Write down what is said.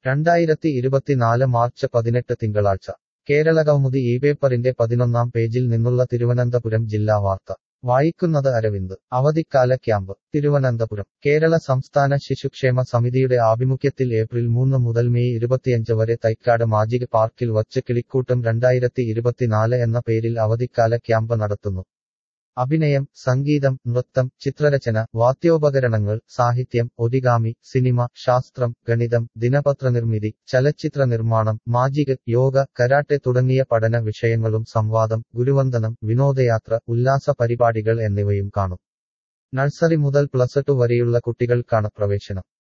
രണ്ടായിരത്തി ഇരുപത്തിനാല് മാർച്ച് പതിനെട്ട് തിങ്കളാഴ്ച കേരള കൗമുദി ഈ പേപ്പറിന്റെ പതിനൊന്നാം പേജിൽ നിന്നുള്ള തിരുവനന്തപുരം ജില്ലാ വാർത്ത വായിക്കുന്നത് അരവിന്ദ് അവധിക്കാല ക്യാമ്പ് തിരുവനന്തപുരം കേരള സംസ്ഥാന ശിശുക്ഷേമ സമിതിയുടെ ആഭിമുഖ്യത്തിൽ ഏപ്രിൽ മൂന്ന് മുതൽ മെയ് ഇരുപത്തിയഞ്ച് വരെ തൈക്കാട് മാജിക് പാർക്കിൽ വച്ച് കിളിക്കൂട്ടം രണ്ടായിരത്തി ഇരുപത്തിനാല് എന്ന പേരിൽ അവധിക്കാല ക്യാമ്പ് നടത്തുന്നു അഭിനയം സംഗീതം നൃത്തം ചിത്രരചന വാദ്യോപകരണങ്ങൾ സാഹിത്യം ഒരിഗാമി സിനിമ ശാസ്ത്രം ഗണിതം ദിനപത്രനിർമ്മിതി ചലച്ചിത്ര നിർമ്മാണം മാജിക് യോഗ കരാട്ടെ തുടങ്ങിയ പഠന വിഷയങ്ങളും സംവാദം ഗുരുവന്ദനം വിനോദയാത്ര ഉല്ലാസ പരിപാടികൾ എന്നിവയും കാണും നഴ്സറി മുതൽ പ്ലസ് ടു വരെയുള്ള കുട്ടികൾക്കാണ് പ്രവേശനം